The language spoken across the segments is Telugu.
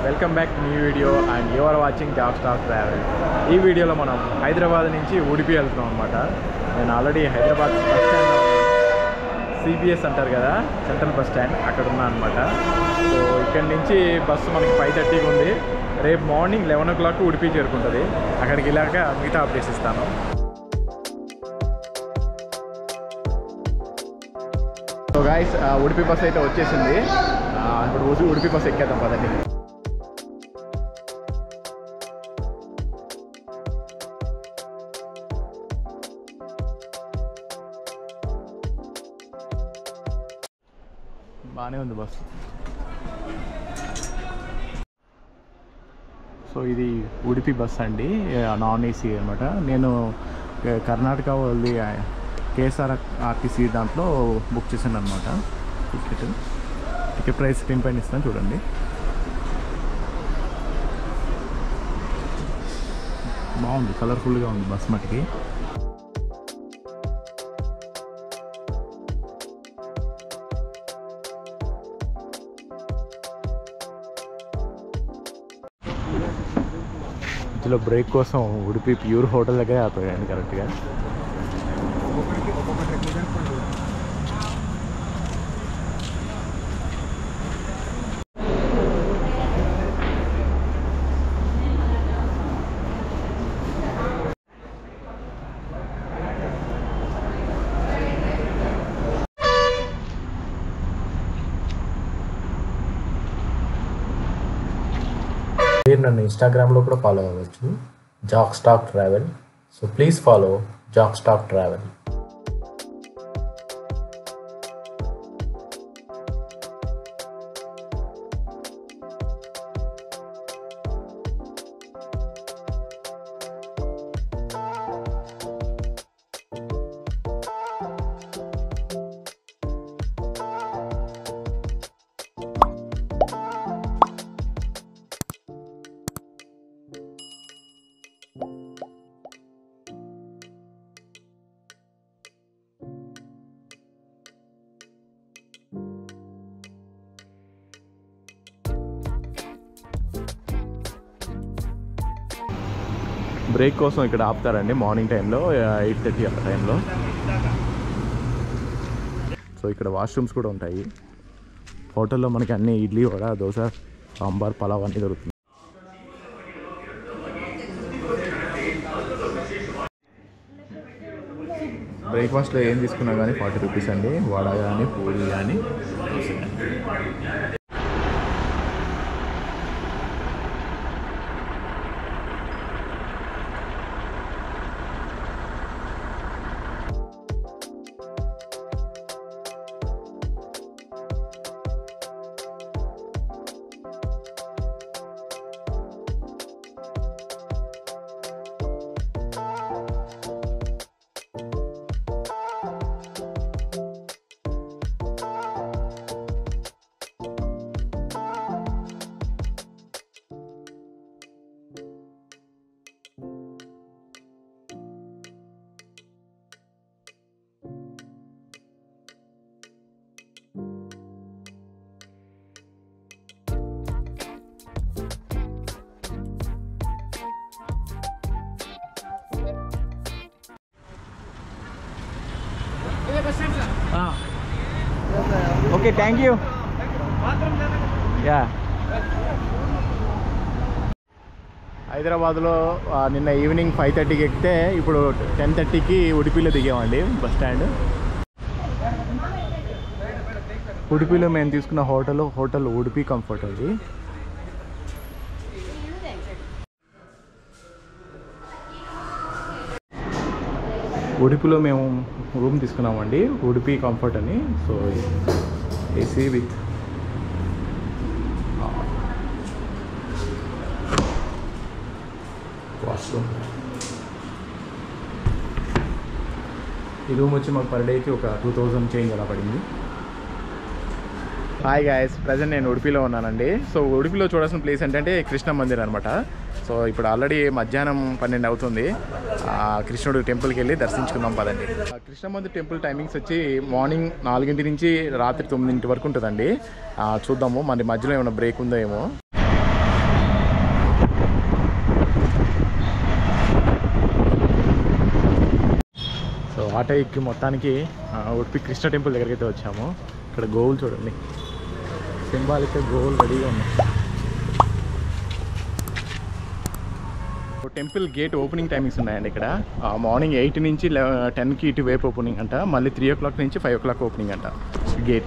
welcome back new video and you are watching Jack Stack Travel ఈ వీడియోలో మనం హైదరాబాద్ నుంచి ఉడిపి వెళ్తున్నాం అనమాట నేను already Hyderabad bus stand CBS అంటారు కదా సెంట్రల్ బస్ స్టాండ్ అక్కడ ఉన్నా అనమాట సో ఇక్కడి నుంచి బస్సు మనకి ఫైవ్ థర్టీకి ఉంది రేపు morning eleven o'clock Udupi చేరుకుంటుంది అక్కడికి వెళ్ళాక మిగతా అప్డేట్స్ ఇస్తాను సో గాయస్ ఉడిపి బస్ అయితే వచ్చేసింది ఆ, ఇప్పుడు ఉడి- ఉడిపి బస్ ఎక్కేద్దాం పదండి బాగానే ఉంది బస్సు సో ఇది ఉడిపి బస్ అండి నాన్ ఏసీ అనమాట నేను ఆ, కర్ణాటక వాళ్ళది కేఎస్ఆర్ ఆర్టీసీ దాంట్లో బుక్ చేశాను అనమాట టికెట్ టికెట్ ప్రైస్ స్క్రీన్ పైన ఇస్తాను చూడండి బాగుంది కలర్ఫుల్గా ఉంది బస్ మటుకి ఇందులో బ్రేక్ కోసం ఉడిపి ప్యూర్ హోటల్ దగ్గర ఆపాడండి కరెక్ట్గా మీరు నన్ను ఇన్స్టాగ్రామ్లో కూడా ఫాలో అవ్వచ్చు Jack Stack Travel so please follow Jack Stack Travel break కోసం ఇక్కడ ఆపుతారండి మార్నింగ్ టైంలో ఎయిట్ థర్టీ ఆ టైంలో సో ఇక్కడ వాష్రూమ్స్ కూడా ఉంటాయి హోటల్లో మనకి అన్ని ఇడ్లీ వడ దోశ సాంబార్ పలావ్ అన్నీ దొరుకుతుంది బ్రేక్ఫాస్ట్లో ఏం తీసుకున్నా కానీ ఫార్టీ రూపీస్ అండి వడ కానీ పూరి కానీ దోశ కానీ ఓకే థ్యాంక్ యూ యా హైదరాబాద్లో ఆ, నిన్న ఈవినింగ్ ఫైవ్ థర్టీకి ఎక్కితే ఇప్పుడు టెన్ థర్టీకి ఉడిపిలో దిగామండి బస్ స్టాండ్ ఉడిపిలో మేము తీసుకున్న హోటల్ హోటల్ ఉడిపి కంఫర్ట్ అది ఉడిపిలో మేము రూమ్ తీసుకున్నామండి ఉడిపి కంఫర్ట్ అని సో ఏసీ విత్ వాష్రూమ్ ఈ రూమ్ వచ్చి మాకు పర్ డేకి ఒక టూ థౌజండ్ చేంజ్ అలా పడింది హాయ్ గాయస్ ప్రజెంట్ నేను ఉడిపిలో ఉన్నానండి సో ఉడిపిలో చూడాల్సిన ప్లేస్ ఏంటంటే కృష్ణ మందిర్ అనమాట సో ఇప్పుడు ఆల్రెడీ మధ్యాహ్నం పన్నెండు అవుతుంది ఆ, కృష్ణుడు టెంపుల్కి వెళ్ళి దర్శించుకుందాం పదండి ఆ, కృష్ణ మందిర్ టెంపుల్ టైమింగ్స్ వచ్చి మార్నింగ్ నాలుగింటి నుంచి రాత్రి తొమ్మిదింటి వరకు ఉంటుందండి ఆ, చూద్దాము మరి మధ్యలో ఏమైనా బ్రేక్ ఉందో ఏమో ఆటో ఎక్కి మొత్తానికి ఆ, ఉడిపి కృష్ణ టెంపుల్ దగ్గరికి అయితే వచ్చాము ఇక్కడ గోవులు చూడండి సింబాలిక్ గోవులు రెడీగా ఉన్నాయి టెంపుల్ గేట్ ఓపెనింగ్ టైమింగ్స్ ఉన్నాయండి ఇక్కడ మార్నింగ్ ఎయిట్ నుంచి టెన్కి ఇటు వైపు ఓపెనింగ్ అంట మళ్ళీ త్రీ ఓ క్లాక్ నుంచి ఫైవ్ ఓ క్లాక్ ఓపెనింగ్ అంట గేట్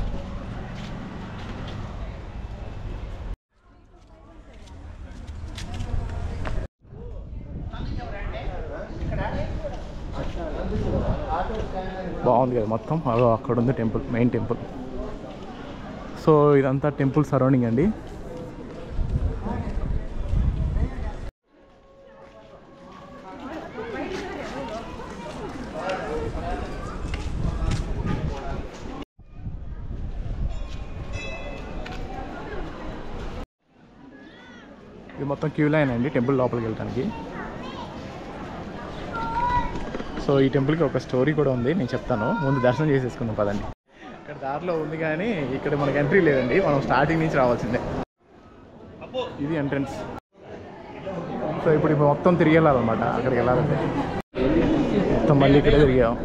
బాగుంది కదా మొత్తం అదో అక్కడ ఉంది టెంపుల్ మెయిన్ టెంపుల్ సో ఇదంతా టెంపుల్ సరౌండింగ్ అండి ఇది మొత్తం క్యూ లైన్ అండి టెంపుల్ లోపలికి వెళ్ళడానికి సో ఈ టెంపుల్కి ఒక స్టోరీ కూడా ఉంది నేను చెప్తాను ముందు దర్శనం చేసేసుకుందాం పదండి ఇక్కడ దారిలో ఉంది కానీ ఇక్కడ మనకి ఎంట్రీ లేదండి మనం స్టార్టింగ్ నుంచి రావాల్సిందే ఇది ఎంట్రన్స్ సో ఇప్పుడు ఇప్పుడు మొత్తం తిరిగి వెళ్ళాలన్నమాట అక్కడికి వెళ్ళాలంటే మొత్తం మళ్ళీ ఇక్కడే తిరిగాం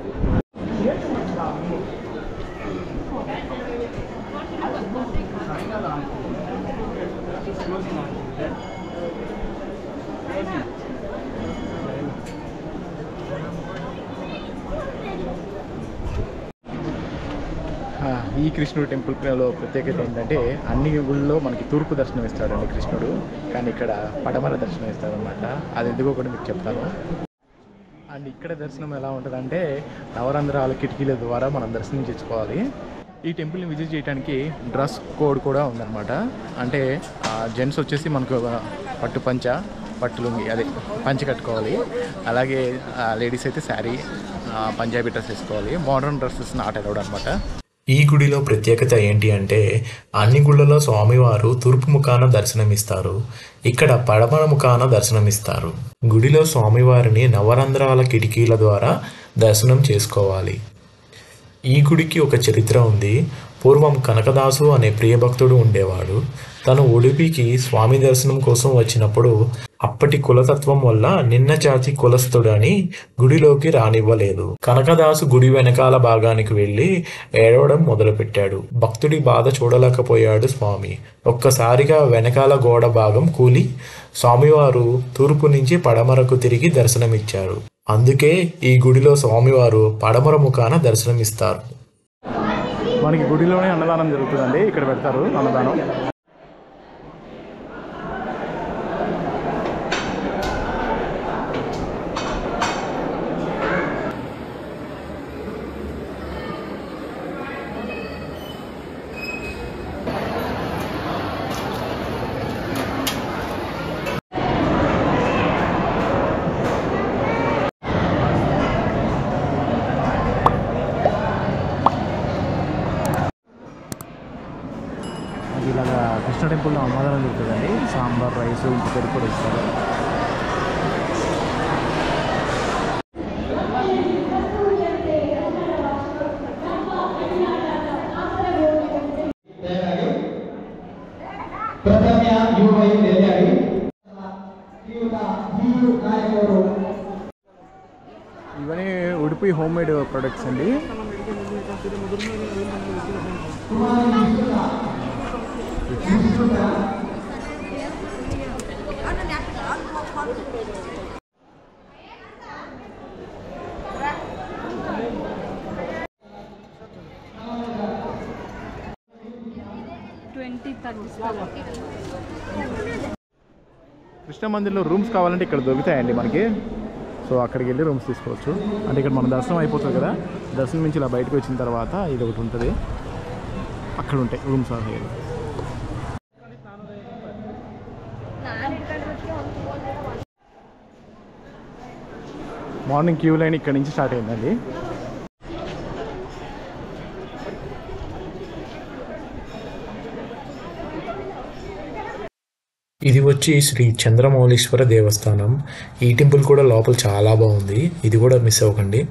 ఆ, ఈ కృష్ణుడు టెంపుల్లో ప్రత్యేకత ఏంటంటే అన్ని గుళ్ళలో మనకి తూర్పు దర్శనం ఇస్తాడండి కృష్ణుడు కానీ ఇక్కడ పడమర దర్శనం ఇస్తాడనమాట అది ఎందుకో కూడా మీకు చెప్తాను అండ్ ఇక్కడ దర్శనం ఎలా ఉంటుందంటే నవరంధ్రాల కిటికీల ద్వారా మనం దర్శనం చేసుకోవాలి ఈ టెంపుల్ని విజిట్ చేయడానికి డ్రెస్ కోడ్ కూడా ఉందన్నమాట అంటే జెంట్స్ వచ్చేసి మనకు పట్టు పంచ పట్టు లుంగి అదే పంచ కట్టుకోవాలి అలాగే లేడీస్ అయితే శారీ పంజాబీ డ్రెస్ వేసుకోవాలి మోడర్న్ డ్రెస్సెస్ నాట్ అలౌడ్ అనమాట ఈ గుడిలో ప్రత్యేకత ఏంటి అంటే అన్ని గుళ్ళలో స్వామివారు తూర్పు ముఖాన దర్శనమిస్తారు ఇక్కడ పడమర ముఖాన దర్శనమిస్తారు గుడిలో స్వామివారిని నవరంధ్రాల కిటికీల ద్వారా దర్శనం చేసుకోవాలి ఈ గుడికి ఒక చరిత్ర ఉంది పూర్వం కనకదాసు అనే ప్రియభక్తుడు ఉండేవాడు తను ఉడిపికి స్వామి దర్శనం కోసం వచ్చినప్పుడు అప్పటి కులతత్వం వల్ల నిన్న జాతి కులస్తుడని గుడిలోకి రానివ్వలేదు కనకదాసు గుడి వెనకాల భాగానికి వెళ్ళి ఏడవడం మొదలుపెట్టాడు భక్తుడి బాధ చూడలేకపోయాడు స్వామి ఒక్కసారిగా వెనకాల గోడ భాగం కూలి స్వామివారు తూర్పు నుంచి పడమరకు తిరిగి దర్శనమిచ్చారు అందుకే ఈ గుడిలో స్వామివారు పడమర ముఖాన దర్శనమిస్తారు మనకి గుడిలోనే అన్నదానం జరుగుతుందండి ఇక్కడ పెడతారు అన్నదానం అది ఇలాగా కృష్ణ టెంపుల్లో అన్నదానం జరుగుతుందండి సాంబార్ రైస్ ఇంటి పెరుగు కూడా ఇస్తారు ಪ್ರಥಮ್ಯ ಯುವೈ ನೆಲೆಯಾಡಿ ಯುವತ ಹಿಯು ನಾಯಕರು ఇవన్నీ ఉడిపి హోమ్ మేడ్ ప్రొడక్ట్స్ అండి ట్వంటీ తగ్గిస్తారు కృష్ణ మందిర్లో రూమ్స్ కావాలంటే ఇక్కడ దొరుకుతాయండి మనకి సో అక్కడికి వెళ్ళి రూమ్స్ తీసుకోవచ్చు అంటే ఇక్కడ మన దర్శనం అయిపోతుంది కదా దర్శనం నుంచి ఇలా బయటకు వచ్చిన తర్వాత ఇది ఒకటి ఉంటుంది అక్కడ ఉంటాయి రూమ్స్ అనేవి మార్నింగ్ క్యూ లైన్ ఇక్కడ నుంచి స్టార్ట్ అయిందండి ఇది వచ్చి శ్రీ చంద్రమౌళీశ్వర దేవస్థానం ఈ టెంపుల్ కూడా లోపల చాలా బాగుంది ఇది కూడా మిస్ అవ్వకండి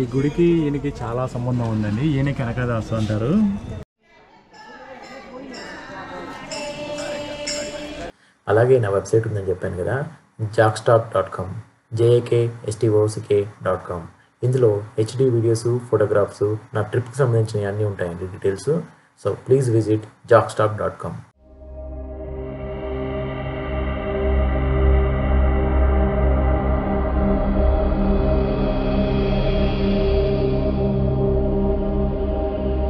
ఈ గుడికి ఈయనకి చాలా సంబంధం ఉందండి ఈయన కనకదాసు అంటారు అలాగే నా వెబ్సైట్ ఉందని చెప్పాను కదా Jack Stack dot com J A K S T O C K dot com ఇందులో హెచ్డి వీడియోస్ ఫోటోగ్రాఫ్స్ నా ట్రిప్కి సంబంధించిన అన్నీ ఉంటాయండి details so please visit Jack Stack dot com